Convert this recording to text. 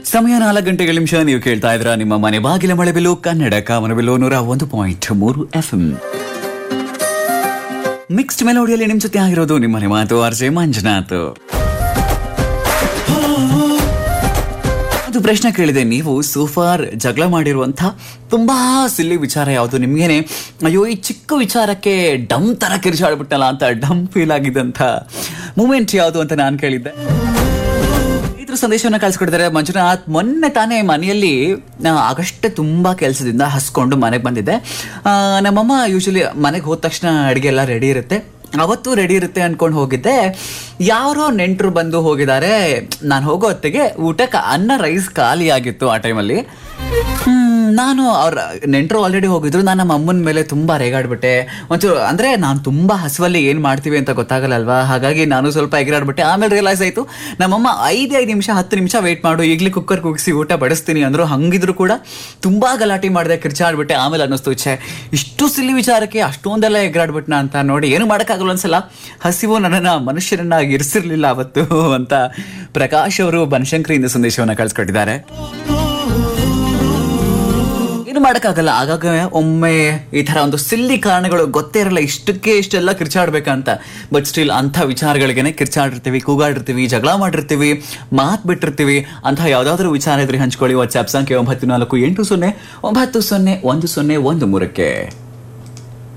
ಸಮಯ ನಾಲ್ಕು ಗಂಟೆಗಳ ನಿಮಿಷ ನೀವು ಕೇಳ್ತಾ ಇದ್ರ ನಿಮ್ಮ ಮನೆ ಬಾಗಿಲ ಮಳೆಬಿಲು ಕನ್ನಡ ಕಾಮನಬಿಲು ನೂರ ಒಂದು ಪಾಯಿಂಟ್ ಮೂರು ಎಫ್ ಎಂ ಮಿಕ್ಸ್ಡ್ ಮೆಲೋಡಿಯಲ್ಲಿ ನಿಮ್ ಜೊತೆ ಆಗಿರೋದು ನಿಮ್ಮನೆ ಮಾತು ಆರ್ಜೆ ಮಂಜುನಾಥ್ ಅದು ಪ್ರಶ್ನೆ ಕೇಳಿದೆ ನೀವು ಸೋಫಾರ್ ಜಗಳ ಮಾಡಿರುವಂಥ ತುಂಬಾ ಸಿಲ್ಲಿ ವಿಚಾರ ಯಾವುದು ನಿಮ್ಗೇನೆ ಅಯ್ಯೋ ಈ ಚಿಕ್ಕ ವಿಚಾರಕ್ಕೆ ಡಮ್ ತರ ಕಿರ್ಚಾಡ್ಬಿಟ್ಟಲ್ಲ ಅಂತ ಡಮ್ ಫೀಲ್ ಆಗಿದ್ದಂಥ ಮೂಮೆಂಟ್ ಯಾವುದು ಅಂತ ನಾನು ಕೇಳಿದ್ದೆ ಇದ್ರ ಸಂದೇಶವನ್ನ ಕಳ್ಸಿಕೊಡ್ತಾರೆ ಮಂಜುನಾಥ್ ಮೊನ್ನೆ ತಾನೇ ಮನೆಯಲ್ಲಿ ಆ, ಆಗಷ್ಟೇ ತುಂಬಾ ಕೆಲಸದಿಂದ ಹಸ್ಕೊಂಡು ಮನೆಗೆ ಬಂದಿದ್ದೆ ಆ, ನಮ್ಮಮ್ಮ ಯೂಶಲಿ ಮನೆಗೆ ಹೋದ ತಕ್ಷಣ ಅಡುಗೆ ಎಲ್ಲ ರೆಡಿ ಇರುತ್ತೆ ಅವತ್ತು ರೆಡಿ ಇರುತ್ತೆ ಅನ್ಕೊಂಡು ಹೋಗಿದ್ದೆ ಯಾರೋ ನೆಂಟರು ಬಂದು ಹೋಗಿದ್ದಾರೆ ನಾನು ಹೋಗೋ ಹೊತ್ತಿಗೆ ಊಟಕ್ಕೆ ಅನ್ನ ರೈಸ್ ಖಾಲಿ ಆಗಿತ್ತು ಆ ಟೈಮಲ್ಲಿ ಹ್ಮ್, ನಾನು ಅವ್ರ ನೆಂಟರು ಆಲ್ರೆಡಿ ಹೋಗಿದ್ರು ನಾನು ನಮ್ಮ ಅಮ್ಮನ ಮೇಲೆ ತುಂಬಾ ರೇಗಾಡ್ಬಿಟ್ಟೆ ಒಂಚೂರು ಅಂದ್ರೆ ನಾನು ತುಂಬಾ ಹಸುವಲ್ಲಿ ಏನ್ ಮಾಡ್ತೀವಿ ಅಂತ ಗೊತ್ತಾಗಲ್ಲ ಅಲ್ವಾ ಹಾಗಾಗಿ ನಾನು ಸ್ವಲ್ಪ ಎಗರಾಡ್ಬಿಟ್ಟೆ ಆಮೇಲೆ ರಿಯಲೈಸ್ ಆಯ್ತು ನಮ್ಮಮ್ಮ ಐದೇ ಐದು ನಿಮಿಷ ಹತ್ತು ನಿಮಿಷ ವೇಟ್ ಮಾಡು ಈಗಲೇ ಕುಕ್ಕರ್ ಕೂಗಿಸಿ ಊಟ ಬಡಿಸ್ತೀನಿ ಅಂದ್ರು ಹಂಗಿದ್ರು ಕೂಡ ತುಂಬಾ ಗಲಾಟೆ ಮಾಡಿದೆ ಕಿರ್ಚಾಡ್ಬಿಟ್ಟೆ ಆಮೇಲೆ ಅನ್ನಿಸ್ತು ಛೆ ಇಷ್ಟು ಸಿಲ್ಲಿ ವಿಚಾರಕ್ಕೆ ಅಷ್ಟೊಂದೆಲ್ಲ ಎಗರಾಡ್ಬಿಟ್ನ ಅಂತ ನೋಡಿ ಏನು ಮಾಡೋಕ್ಕಾಗಲ್ಲ ಒಂದ್ಸಲ ಹಸಿವು ನನ್ನನ್ನ ಮನುಷ್ಯರನ್ನಾಗಿ ಇರಿಸಿರ್ಲಿಲ್ಲ ಅವತ್ತು ಅಂತ ಪ್ರಕಾಶ್ ಅವರು ಬನಶಂಕರಿಯಿಂದ ಸಂದೇಶವನ್ನ ಕಳಿಸ್ಕೊಟ್ಟಿದ್ದಾರೆ ಏನು ಮಾಡೋಕ್ಕಾಗಲ್ಲ ಆಗಾಗ ಒಮ್ಮೆ ಈ ತರ ಒಂದು ಸಿಲ್ಲಿ ಕಾರಣಗಳು ಗೊತ್ತೇ ಇರಲ್ಲ ಇಷ್ಟಕ್ಕೆ ಇಷ್ಟೆಲ್ಲ ಕಿರ್ಚಾಡ್ಬೇಕಂತ ಬಟ್ ಸ್ಟಿಲ್ ಅಂಥ ವಿಚಾರಗಳಿಗೆನೆ ಕಿರ್ಚಾಡಿರ್ತೀವಿ ಕೂಗಾಡಿರ್ತೀವಿ ಜಗಳ ಮಾಡಿರ್ತೀವಿ ಮಾತ್ ಬಿಟ್ಟಿರ್ತೀವಿ ಅಂತ ಯಾವ್ದಾದ್ರು ವಿಚಾರ ಇದ್ರೆ ಹಂಚ್ಕೊಳ್ಳಿ ವಾಟ್ಸ್ಆಪ್ ಸಂಖ್ಯೆ ಒಂಬತ್ತು ನಾಲ್ಕು ಎಂಟು ಸೊನ್ನೆ ಒಂಬತ್ತು ಸೊನ್ನೆ ಒಂದು ಸೊನ್ನೆ ಒಂದು ಮೂರಕ್ಕೆ